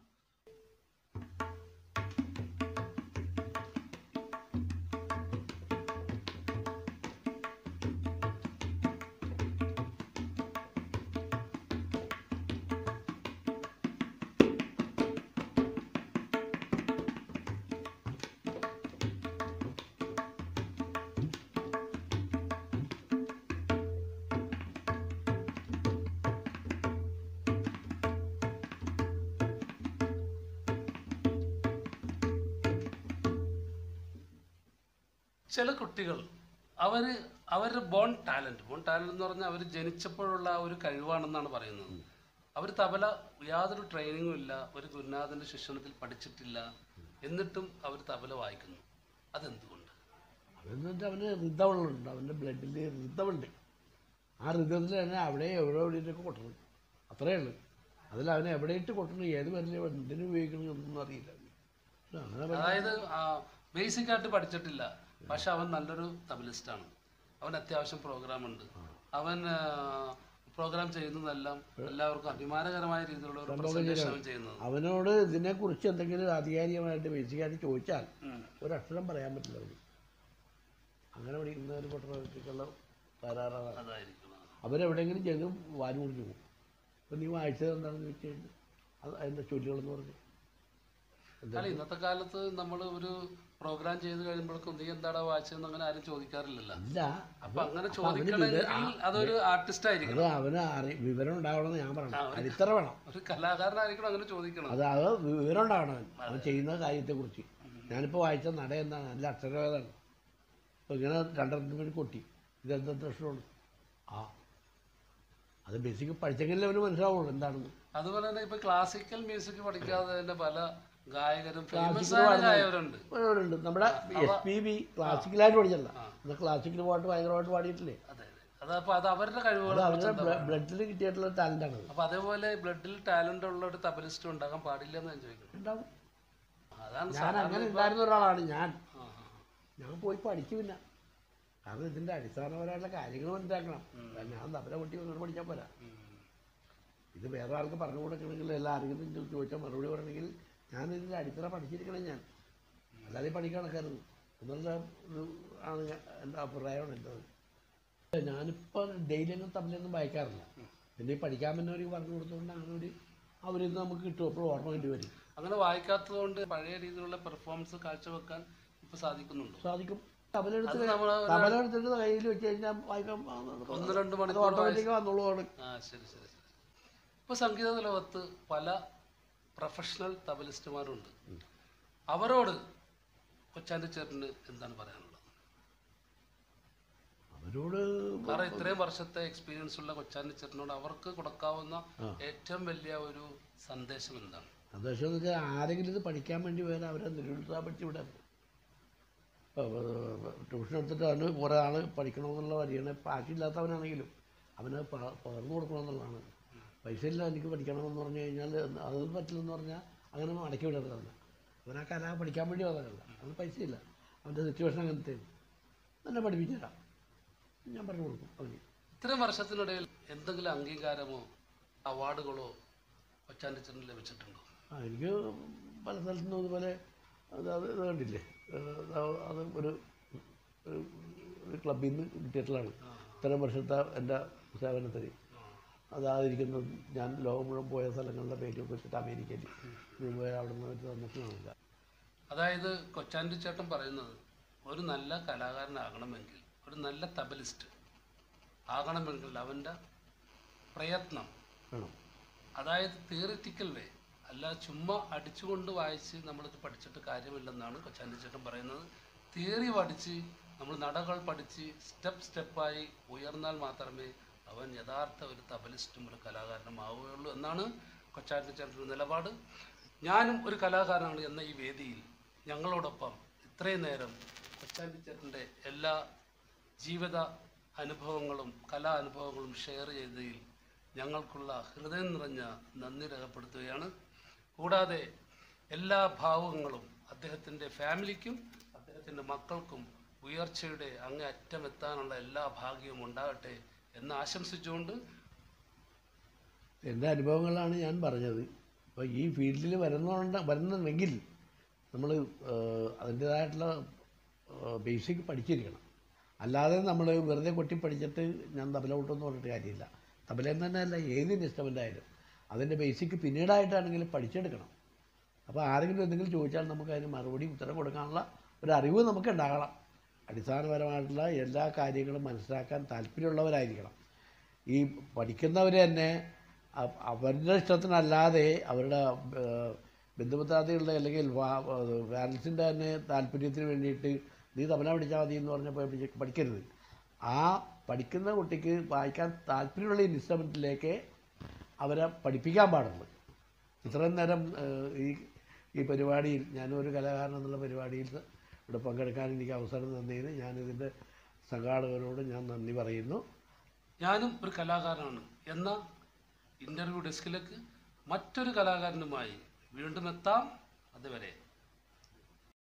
ചില കുട്ടികൾ അവർ അവരുടെ ബോൺ ടാലൻറ്റ് ബോൺ ടാലൻറ്റ് എന്ന് പറഞ്ഞാൽ അവർ ജനിച്ചപ്പോഴുള്ള ആ ഒരു കഴിവാണെന്നാണ് പറയുന്നത് അവർ തബല യാതൊരു ട്രെയിനിങ്ങും ഇല്ല ഒരു ഗുരുനാഥൻ്റെ ശിക്ഷണത്തിൽ പഠിച്ചിട്ടില്ല എന്നിട്ടും അവർ തബല വായിക്കുന്നു അതെന്തുകൊണ്ട് അതെന്ന് വെച്ചാൽ അവന് ഋതമുള്ളുണ്ട് അവൻ്റെ ബ്ലഡിൽ ഋതമുണ്ട് ആ ഋതത്തിൽ തന്നെ അവിടെ എവിടെ എവിടെയൊക്കെ കൊട്ടണം അത്രയേ ഉള്ളൂ അതിൽ അവനെ എവിടെ ഇട്ട് കൊട്ടണം ഏത് വരല് എന്തിനു ഉപയോഗിക്കണം എന്നൊന്നും അറിയില്ല പക്ഷെ അങ്ങനെ പഠി- അതായത് ബേസിക് ആയിട്ട് പഠിച്ചിട്ടില്ല പക്ഷെ അവൻ നല്ലൊരു തബലിസ്റ്റാണ് അവൻ അത്യാവശ്യം പ്രോഗ്രാം ഉണ്ട് അവൻ പ്രോഗ്രാം ചെയ്യുന്നതെല്ലാം എല്ലാവർക്കും അഭിമാനകരമായ രീതിയിലുള്ള ഒരു പ്രസന്റേഷൻ അവൻ ചെയ്യുന്നത് അവനോട് ഇതിനെക്കുറിച്ച് എന്തെങ്കിലും ആധികാരികമായിട്ട് ബേസിക്കായിട്ട് ചോദിച്ചാൽ ഉം. ഒരക്ഷരം പറയാൻ പറ്റില്ല അവന് അങ്ങനെ പഠിക്കുന്ന ഒരു പൊട്ടക്കുള്ള ധാരാളമാണ് അതായിരിക്കണം അവരെവിടെയെങ്കിലും ചെന്ന് വാരി മുറിഞ്ഞു പോകും അപ്പം നീ വായിച്ചത് എന്താണെന്ന് ചോദിച്ചു കഴിഞ്ഞാൽ അത് അതിൻ്റെ ചൊല്ലുകളെന്ന് പറഞ്ഞു അല്ല ഇന്നത്തെ കാലത്ത് നമ്മൾ ഒരു പ്രോഗ്രാം ചെയ്ത് കഴിയുമ്പോഴേക്കും നീ എന്താടാ വായിച്ചതെന്ന് അങ്ങനെ ആരും ചോദിക്കാറില്ലല്ലോ ഇല്ല അപ്പൊ അങ്ങനെ ചോദിക്കണമെങ്കിൽ അതൊരു ആർട്ടിസ്റ്റ് ആയിരിക്കണം അത് അവന് അറി വിവരം ഉണ്ടാവണമെന്ന് ഞാൻ പറയണം അടിത്തറ വേണം ഒരു കലാകാരനായിരിക്കണം അങ്ങനെ ചോദിക്കണം അത് അത് വിവരം ഉണ്ടാവണം അവൻ അവൻ ചെയ്യുന്ന കാര്യത്തെക്കുറിച്ച് ഞാനിപ്പോൾ വായിച്ച നട എന്താണ് നല്ല അക്ഷരവേദമാണ് അപ്പോൾ ഇങ്ങനെ രണ്ടരത്തിന് വേണ്ടി കൊട്ടി ഇതെന്താ പ്രശ്നമാണ് ആ അത് ബേസിക് പഠിച്ചെങ്കിലേ അവന് മനസ്സിലാവുള്ളൂ എന്താണെന്ന് അതുപോലെ തന്നെ ഇപ്പൊ ക്ലാസിക്കൽ മ്യൂസിക് പഠിക്കാതെ തന്നെ പല ഗായകരും ഫേമസ് ആയ ഗായകരുണ്ട് ഉണ്ട് നമ്മുടെ എസ് പി ബി ക്ലാസിക്കലായിട്ട് പഠിച്ചല്ല എന്നാൽ ക്ലാസിക്കൽ പാട്ട് ഭയങ്കരമായിട്ട് പാടിയിട്ടില്ലേ അതെ അതെ അതപ്പോ അത് അവരുടെ കഴിവുകൾ അത് അവരുടെ ബ്ലഡിൽ കിട്ടിയിട്ടുള്ള ടാലൻ്റാണ് അത് അപ്പൊ അതേപോലെ ബ്ലഡിൽ ടാലന്റ് ഉള്ള ഒരു തബലിസ്റ്റ് ഉണ്ടാകാൻ പാടില്ല എന്ന് ഞാൻ ചോദിക്കുന്നു ഉണ്ടാവും അതാണ് ഞാൻ അങ്ങനെ ഉണ്ടായിരുന്ന ഒരാളാണ് ഞാൻ ആ, ആ. ഞാൻ പോയി പഠിച്ചു പിന്നെ കാരണം ഇതിൻ്റെ അടിസ്ഥാനപരമായിട്ടുള്ള കാര്യങ്ങൾ മനസ്സിലാക്കണം ഞാൻ തബല പൊട്ടി ഒന്നും പഠിച്ചാൽ പോരാ ഉം. ഇത് വേറെ ആൾക്ക് പറഞ്ഞു കൊടുക്കണമെങ്കിൽ എല്ലാ ആരെങ്കിലും ചോ- ചോദിച്ചാൽ മറുപടി പറയണമെങ്കിൽ ഞാൻ ഇതിൻ്റെ അടിത്തറ പഠിച്ചിരിക്കണം ഞാൻ അല്ലാതെ ഈ പഠിക്കാൻ കണക്കായിരുന്നു എന്നുള്ള ഒരു ആണ് ഞാൻ- എൻ്റെ അഭിപ്രായമാണ് എൻ്റെ ഞാനിപ്പോൾ ഡെയിലി ഒന്നും തമ്മിലൊന്നും വായിക്കാറില്ല പിന്നെ ഈ പഠിക്കാൻ പറ്റുന്നവർക്ക് പറഞ്ഞു കൊടുത്തുകൊണ്ട് അങ്ങനെ ഒരു അവരിന്ന് നമുക്ക് കിട്ടും അപ്പോൾ ഓർമ്മ വേണ്ടി വരും അങ്ങനെ വായിക്കാത്തത് കൊണ്ട് പഴയ രീതിയിലുള്ള പെർഫോമൻസ് കാഴ്ചവെക്കാൻ ഇപ്പൊ സാധിക്കുന്നുണ്ടോ സാധിക്കും തബലെടുത്ത് അത് നമ്മള് ഒരു- തബലെടുത്തിട്ട് കയ്യിൽ വെച്ച് കഴിഞ്ഞാൽ വായിക്കാൻ ഒന്ന് രണ്ട് അത് മണിക്കൂർ ഓട്ടോമാറ്റിക് വന്നോളൂ അവിടെ ആ ശരി ശരി ശരി ഇപ്പൊ സംഗീത ലോകത്ത് പല പ്രൊഫഷണൽ തബലിസ്റ്റുമാരുണ്ട് അവരോട് കൊച്ചാൻ്റെ ചേട്ടന് എന്താണ് പറയാനുള്ളത് അവരോട് കാരണം ഇത്രയും വർഷത്തെ എക്സ്പീരിയൻസ് ഉള്ള കൊച്ചാൻ്റെ ചേട്ടനോട് അവർക്ക് കൊടുക്കാവുന്ന ഏറ്റവും വലിയ ഒരു സന്ദേശം എന്താണ് സന്തോഷം എന്ന് വെച്ചാൽ ആരെങ്കിലും ഇത് പഠിക്കാൻ വേണ്ടി വരാൻ അവരെ നിരുത്സാഹപ്പെടുത്തി വിടാൻ ട്യൂഷൻ എടുത്തിട്ട് അവന് കുറേ ആൾ പഠിക്കണമെന്നുള്ള വരികയാണ് പാക്കില്ലാത്തവനാണെങ്കിലും അവന് പ- പകർന്നു കൊടുക്കണമെന്നുള്ളതാണ് പൈസ ഇല്ല എനിക്ക് പഠിക്കണമെന്ന് പറഞ്ഞു കഴിഞ്ഞാൽ അത് പറ്റില്ലെന്ന് പറഞ്ഞാൽ അങ്ങനെ അടക്കി വിടരുതാണ് അവൻ ആ കല പഠിക്കാൻ വേണ്ടി വന്നതല്ല അവന് പൈസയില്ല അവൻ്റെ സിറ്റുവേഷൻ അങ്ങനത്തെ എന്നെ പഠിപ്പിച്ചു തരാം ഞാൻ പറഞ്ഞു കൊടുക്കും അവന് ഇത്രയും വർഷത്തിനിടയിൽ എന്തെങ്കിലും അംഗീകാരമോ അവാർഡുകളോ കൊച്ചാൻ്റെ ചേട്ടന് ലഭിച്ചിട്ടുണ്ടോ ആ എനിക്ക് പല സ്ഥലത്തു നിന്നും ഇതുപോലെ അത് അത് ഇത് കണ്ടില്ലേ ഏഹ് അത് അത് ഒരു ഒരു- ഒരു ക്ലബിൽ നിന്ന് കിട്ടിയിട്ടുള്ളതാണ് ഇത്രയും വർഷത്തെ എൻ്റെ സേവനത്തിന് അതായിരിക്കുന്നത് ഞാൻ ലോകം മുഴുവൻ പോയ സ്ഥലങ്ങളുടെ പേരൊക്കെ വെച്ചിട്ട് അമേരിക്കയിൽ നീ പോയ അവിടെ നിന്ന് വെച്ച് തന്നിട്ടുണ്ടാവില്ല അതായത് കൊച്ചാൻ്റെ ചേട്ടൻ പറയുന്നത് ഒരു നല്ല കലാകാരനാകണമെങ്കിൽ ഒരു നല്ല തബലിസ്റ്റ് ആകണമെങ്കിൽ അവൻ്റെ പ്രയത്നം വേണം അതായത് തിയറിറ്റിക്കൽ വേ അല്ല ചുമ്മാ അടിച്ചുകൊണ്ട് വായിച്ച് നമ്മളിത് പഠിച്ചിട്ട് കാര്യമില്ലെന്നാണ് കൊച്ചാൻ്റെ ചേട്ടൻ പറയുന്നത് തിയറി പഠിച്ച് നമ്മൾ നടകൾ പഠിച്ച് സ്റ്റെപ്പ് സ്റ്റെപ്പായി ഉയർന്നാൽ മാത്രമേ അവൻ യഥാർത്ഥ ഒരു തബലിസ്റ്റും ഒരു കലാകാരനും ആവുകയുള്ളൂ എന്നാണ് കൊച്ചാൻ്റെ ചേട്ടൻ്റെ നിലപാട് ഞാനും ഒരു കലാകാരനാണ് എന്ന ഈ വേദിയിൽ ഞങ്ങളോടൊപ്പം ഇത്രയും നേരം കൊച്ചാൻ്റെ ചേട്ടൻ്റെ എല്ലാ ജീവിത അനുഭവങ്ങളും കലാ അനുഭവങ്ങളും ഷെയർ ചെയ്തതിൽ ഞങ്ങൾക്കുള്ള ഹൃദയം നിറഞ്ഞ നന്ദി രേഖപ്പെടുത്തുകയാണ് കൂടാതെ എല്ലാ ഭാവങ്ങളും അദ്ദേഹത്തിൻ്റെ ഫാമിലിക്കും അദ്ദേഹത്തിൻ്റെ മക്കൾക്കും ഉയർച്ചയുടെ അങ്ങേ അറ്റമെത്താനുള്ള എല്ലാ ഭാഗ്യവും ഉണ്ടാകട്ടെ എന്ന് ആശംസിച്ചുകൊണ്ട് എൻ്റെ അനുഭവങ്ങളാണ് ഞാൻ പറഞ്ഞത് അപ്പോൾ ഈ ഫീൽഡിൽ വരുന്നുണ്ട് വരുന്നുണ്ടെങ്കിൽ നമ്മൾ അതിൻ്റേതായിട്ടുള്ള ബേസിക് പഠിച്ചിരിക്കണം അല്ലാതെ നമ്മൾ വെറുതെ കൊട്ടി പഠിച്ചിട്ട് ഞാൻ തബല കൊട്ടെന്ന് പറഞ്ഞിട്ട് കാര്യമില്ല തബലയിൽ തന്നെ അല്ല ഏത് ഇൻസ്ട്രുമെൻ്റ് ആയാലും അതിൻ്റെ ബേസിക് പിന്നീടായിട്ടാണെങ്കിലും പഠിച്ചെടുക്കണം അപ്പോൾ ആരെങ്കിലും എന്തെങ്കിലും ചോദിച്ചാൽ നമുക്ക് അതിന് മറുപടി ഉത്തരം കൊടുക്കാനുള്ള ഒരു അറിവ് നമുക്ക് ഉണ്ടാകണം അടിസ്ഥാനപരമായിട്ടുള്ള എല്ലാ കാര്യങ്ങളും മനസ്സിലാക്കാൻ താല്പര്യമുള്ളവരായിരിക്കണം ഈ പഠിക്കുന്നവർ തന്നെ അ- അവരുടെ ഇഷ്ടത്തിനല്ലാതെ അവരുടെ ഏഹ്, ബന്ധുമിത്രാദികളുടെ അല്ലെങ്കിൽ പാരൻസിൻ്റെ തന്നെ താല്പര്യത്തിന് വേണ്ടിയിട്ട് നീ തബല പഠിച്ചാൽ മതി എന്ന് പറഞ്ഞപ്പോൾ പഠിക്ക- പഠിക്കരുത് ആ പഠിക്കുന്ന കുട്ടിക്ക് വായിക്കാൻ താല്പര്യമുള്ള ഇൻസ്ട്രുമെൻറ്റിലേക്ക് അവരെ പഠിപ്പിക്കാൻ പാടുള്ളൂ ഇത്രയും നേരം ഏഹ്, ഈ ഈ പരിപാടിയിൽ ഞാനൊരു കലാകാരൻ എന്നുള്ള പരിപാടിയിൽ ഇവിടെ പങ്കെടുക്കാൻ എനിക്ക് അവസരം തന്നതിന് ഞാനിതിൻ്റെ സംഘാടകരോട് ഞാൻ നന്ദി പറയുന്നു ഞാനും ഒരു കലാകാരനാണ് എന്ന ഇൻ്റർവ്യൂ ഡെസ്കിലേക്ക് മറ്റൊരു കലാകാരനുമായി വീണ്ടും എത്താം അതുവരെ